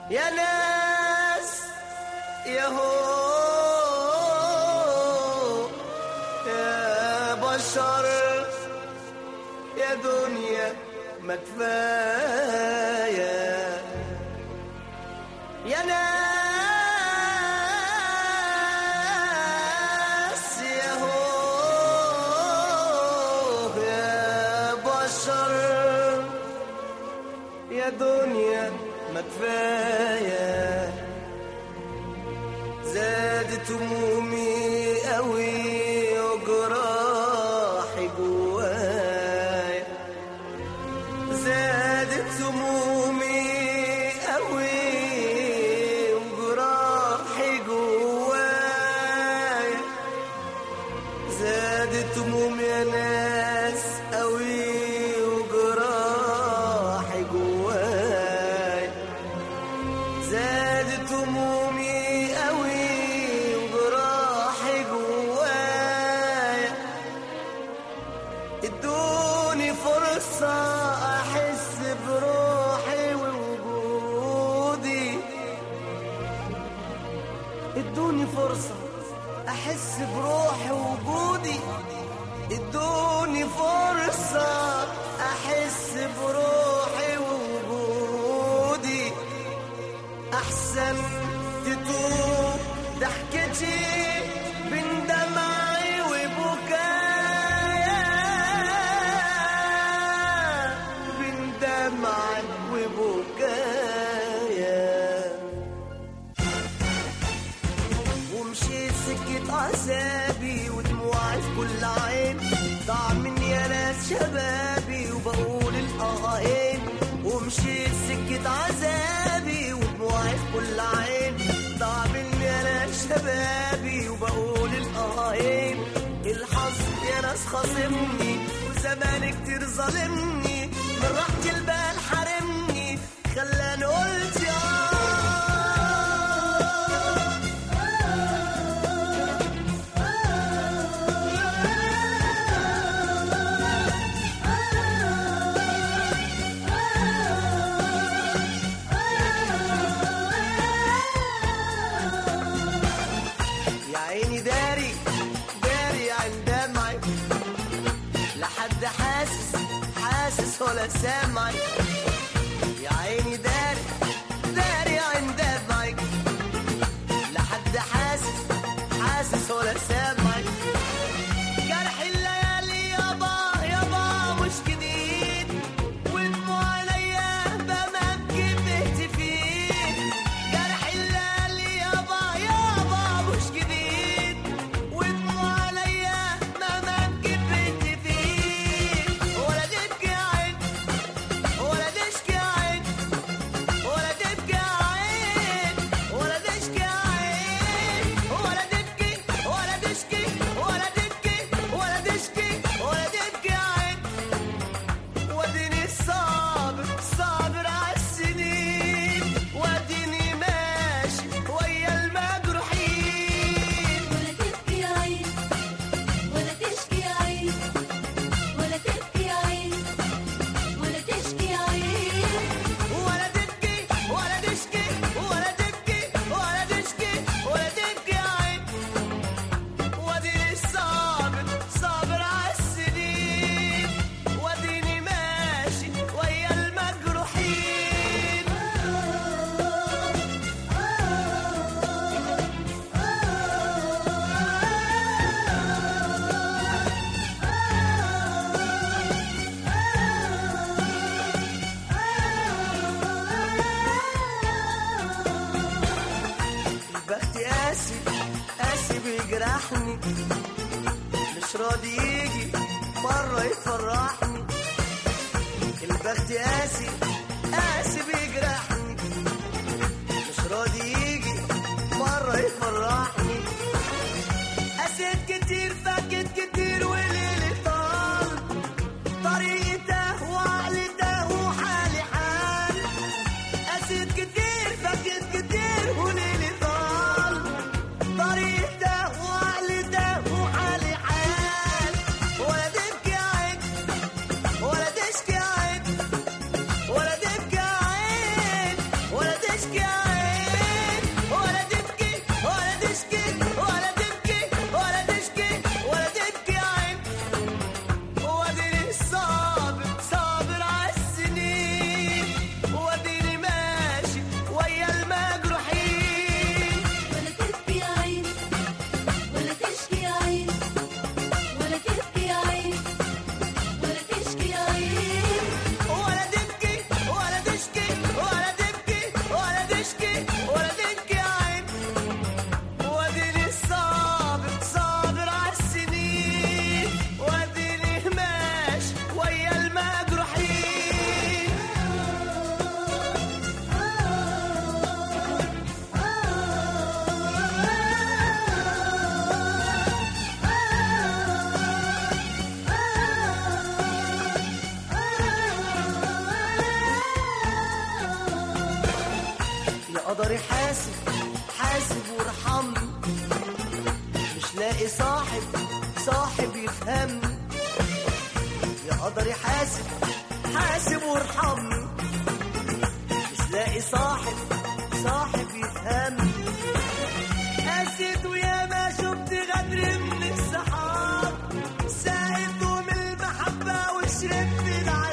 يا ناس يا هو يا بشر يا دنيا ما كفايه يا ناس يا هو يا بشر يا دنيا ما كفايه زادت همومي قوي وجراحي جوايا زادت همومي قوي وجراحي جوايا زادت همومي يا ناس قوي وجراحي جوايا زادت همومي قوي وجراحي جوايا ادوني فرصة احس بروحي ووجودي ادوني فرصة احس بروحي ووجودي ادوني فرصة احس بروحي ووجودي احسن تدوب ضحكتي بين دمعي وبكايا بين دمعي وبكايا ومشيت سكة عذابي ودموعي في كل عين ضاع مني يا ناس شبابي وبقول الآهين ومشيت سكة عذابي ودموعي في كل عين ضاع مني يا ناس شبابي وبقول الآهين الحظ يا ناس خاصمني وزمان كتير ظالمني من راحة البال حرمني خلاني قلت يا يا عيني داري داري عن دمعي لا حد حاسس حاسس ولا سامعي يا عيني داري داري عن دمعي لا حد حاسس حاسس ولا سامعي جرح الليالي يابا يابا مش جديد ودموع عينيا بما بكبت فيه جرح الليالي يابا يابا مش جديد ودموع عليا مهما بكبت فيه ولا تبكي عين ولا تشكي عين ولا تبكي عين ولا تشكي عين ولا تبكي ولا تشكي ولا تبكي ولا تشكي ولا تبكي عين واديني صابر صابر عالسنين واديني ماشي ويا المجروحين ولا تبكي عين ولا تشكي عين ولا تبكي عين ولا تشكي عين ولا تبكي ولا تشكي ولا تبكي ولا تشكي ولا تبكي عين واديني صابر صابر عالسنين واديني ماشي ويا المجروحين البخت قاسي قاسي بيجرحني مش راضي يجي مرة يفرحني البخت قاسي قاسي بيجرحني مش راضي يجي مرة يفرحني قسيت كتير فكت كتير وليلي طال طريقي ده وعقلي ده وحالي حال قسيت كتير فكت كتير وليلي طال طريق ده وعقلي ده وحالي حال ولا تبكي عين ولا تشكي عين ولا قدري حاسب حاسب وارحمني مش لاقي صاحب صاحب يفهمني يا قدري حاسب حاسب وارحمني مش لاقي صاحب صاحب يفهمني قاسيت ويا ما شفت غدر من السحاب ساقت من المحبة وشربت العذاب